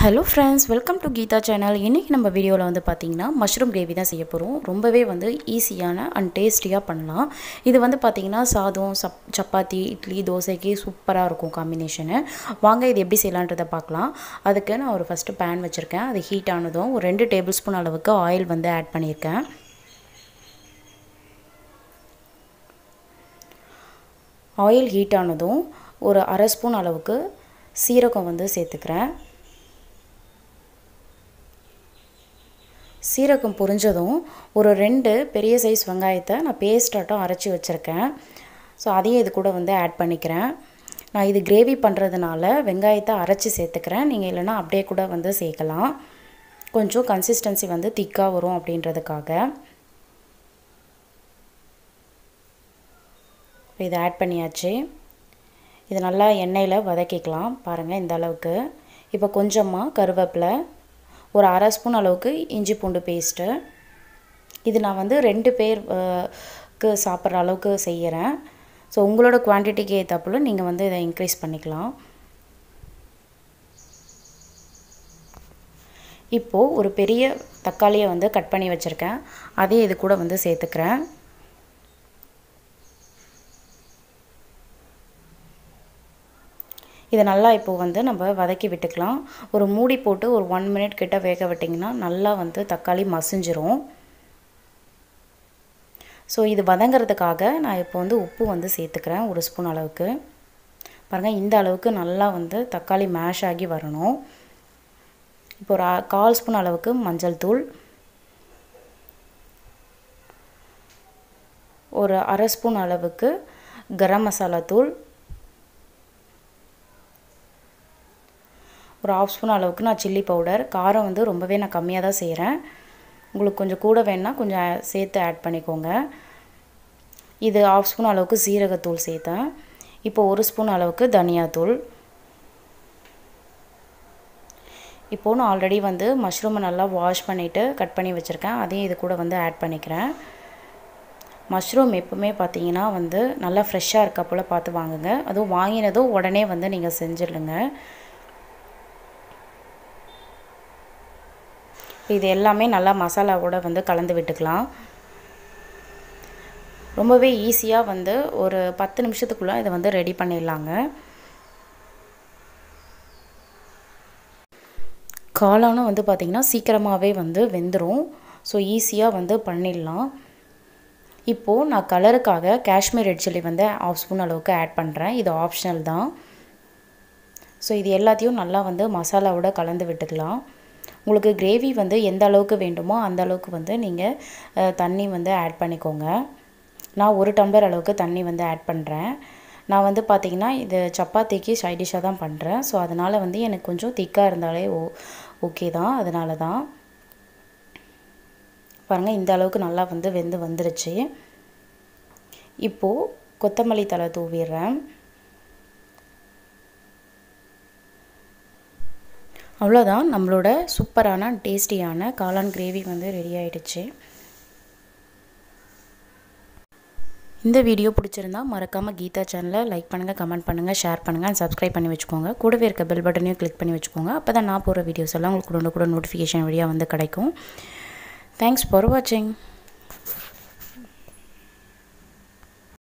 hello friends welcome to Geetha channel இன்றைக்கி நம்ம வீடியோவில் வந்து பார்த்திங்கன்னா மஷ்ரூம் கிரேவி தான் செய்ய போகிறோம் ரொம்பவே வந்து ஈஸியான அண்ட் டேஸ்டியாக பண்ணலாம் இது வந்து பார்த்திங்கன்னா சாதம் சப் சப்பாத்தி இட்லி தோசைக்கு சூப்பராக இருக்கும் காம்பினேஷனு வாங்க இது எப்படி செய்யலான்றதை பார்க்கலாம் அதுக்கு நான் ஒரு ஃபஸ்ட்டு பேன் வச்சுருக்கேன் அது ஹீட் ஆனதும் ஒரு ரெண்டு டேபிள் ஸ்பூன் அளவுக்கு ஆயில் வந்து ஆட் பண்ணியிருக்கேன் ஆயில் ஹீட் ஆனதும் ஒரு அரை ஸ்பூன் அளவுக்கு சீரகம் வந்து சேர்த்துக்கிறேன் சீரகம் பொரிஞ்சதும் ஒரு ரெண்டு பெரிய சைஸ் வெங்காயத்தை நான் பேஸ்டாட்டம் அரைச்சி வச்சுருக்கேன் ஸோ அதையும் இது கூட வந்து ஆட் பண்ணிக்கிறேன் நான் இது கிரேவி பண்ணுறதுனால வெங்காயத்தை அரைச்சி சேர்த்துக்கிறேன் நீங்கள் இல்லைனா அப்படியே கூட வந்து சேர்க்கலாம் கொஞ்சம் கன்சிஸ்டன்சி வந்து திக்காக வரும் அப்படின்றதுக்காக இதை ஆட் பண்ணியாச்சு இது நல்லா எண்ணெயில் வதக்கிக்கலாம் பாருங்கள் இந்த அளவுக்கு இப்போ கொஞ்சமாக கருவேப்பிலை ஒரு அரை ஸ்பூன் அளவுக்கு இஞ்சி பூண்டு பேஸ்ட்டு இது நான் வந்து ரெண்டு பேருக்கு சாப்பிட்ற அளவுக்கு செய்கிறேன் ஸோ உங்களோட குவான்டிட்டிக்கு ஏற்றப்போல நீங்கள் வந்து இதை இன்க்ரீஸ் பண்ணிக்கலாம் இப்போது ஒரு பெரிய தக்காளியை வந்து கட் பண்ணி வச்சுருக்கேன் அதையும் இது கூட வந்து சேர்த்துக்கிறேன் இதை நல்லா இப்போ வந்து நம்ம வதக்கி விட்டுக்கலாம் ஒரு மூடி போட்டு ஒரு ஒன் மினிட் கிட்ட வேக விட்டிங்கன்னா நல்லா வந்து தக்காளி மசிஞ்சிரும் ஸோ இது வதங்கிறதுக்காக நான் இப்போ வந்து உப்பு வந்து சேர்த்துக்கிறேன் ஒரு ஸ்பூன் அளவுக்கு பாருங்கள் இந்த அளவுக்கு நல்லா வந்து தக்காளி மேஷ் ஆகி வரணும் இப்போ ஒரு கால் ஸ்பூன் அளவுக்கு மஞ்சள் தூள் ஒரு அரை ஸ்பூன் அளவுக்கு கரம் மசாலா தூள் ஒரு ஆஃப் ஸ்பூன் அளவுக்கு நான் சில்லி பவுடர் காரம் வந்து ரொம்பவே நான் கம்மியாக தான் செய்கிறேன் உங்களுக்கு கொஞ்சம் கூட வேணால் கொஞ்சம் சேர்த்து ஆட் பண்ணிக்கோங்க இது ஆஃப் ஸ்பூன் அளவுக்கு சீரகத்தூள் சேர்த்தேன் இப்போ ஒரு ஸ்பூன் அளவுக்கு தனியாத்தூள் இப்போது நான் ஆல்ரெடி வந்து மஷ்ரூமை நல்லா வாஷ் பண்ணிவிட்டு கட் பண்ணி வச்சுருக்கேன் அதையும் இது கூட வந்து ஆட் பண்ணிக்கிறேன் மஷ்ரூம் எப்போவுமே பார்த்தீங்கன்னா வந்து நல்லா ஃப்ரெஷ்ஷாக இருக்க போல் பார்த்து வாங்குங்க அதுவும் வாங்கினதும் உடனே வந்து நீங்கள் செஞ்சிடலுங்க இது எல்லாமே நல்லா மசாலாவோட வந்து கலந்து விட்டுக்கலாம் ரொம்பவே ஈஸியாக வந்து ஒரு பத்து நிமிஷத்துக்குள்ளே இதை வந்து ரெடி பண்ணிடலாங்க காளானும் வந்து பார்த்திங்கன்னா சீக்கிரமாகவே வந்து வெந்துடும் ஸோ ஈஸியாக வந்து பண்ணிடலாம் இப்போது நான் கலருக்காக காஷ்மீர் ரெட் சில்லி வந்து ஆஃப் ஸ்பூன் அளவுக்கு ஆட் பண்ணுறேன் இது ஆப்ஷனல் தான் ஸோ இது எல்லாத்தையும் நல்லா வந்து மசாலாவோட கலந்து விட்டுக்கலாம் உங்களுக்கு கிரேவி வந்து எந்த அளவுக்கு வேண்டுமோ அந்த அளவுக்கு வந்து நீங்கள் தண்ணி வந்து ஆட் பண்ணிக்கோங்க நான் ஒரு டம்ளர் அளவுக்கு தண்ணி வந்து ஆட் பண்ணுறேன் நான் வந்து பார்த்திங்கன்னா இது சப்பாத்திக்கு சைடிஷாக தான் பண்ணுறேன் ஸோ அதனால் வந்து எனக்கு கொஞ்சம் திக்காக இருந்தாலே ஓ ஓகே தான் அதனால தான் பாருங்கள் இந்த அளவுக்கு நல்லா வந்து வெந்து வந்துருச்சு இப்போது கொத்தமல்லி தலை தூவிடுறேன் அவ்வளோதான் நம்மளோட சூப்பரான டேஸ்டியான காளான் கிரேவி வந்து ரெடி ஆகிடுச்சு இந்த வீடியோ பிடிச்சிருந்தா மறக்காமல் கீதா சேனலை லைக் பண்ணுங்கள் கமெண்ட் பண்ணுங்கள் ஷேர் பண்ணுங்கள் அண்ட் சப்ஸ்கிரைப் பண்ணி வச்சுக்கோங்க கூடவே இருக்க பெல் பட்டனையும் கிளிக் பண்ணி வச்சுக்கோங்க அப்போ தான் நான் போகிற வீடியோஸ் எல்லாம் உங்களுக்கு கூட கூட நோட்டிஃபிகேஷன் வழியாக வந்து கிடைக்கும் தேங்க்ஸ் ஃபார் வாட்சிங்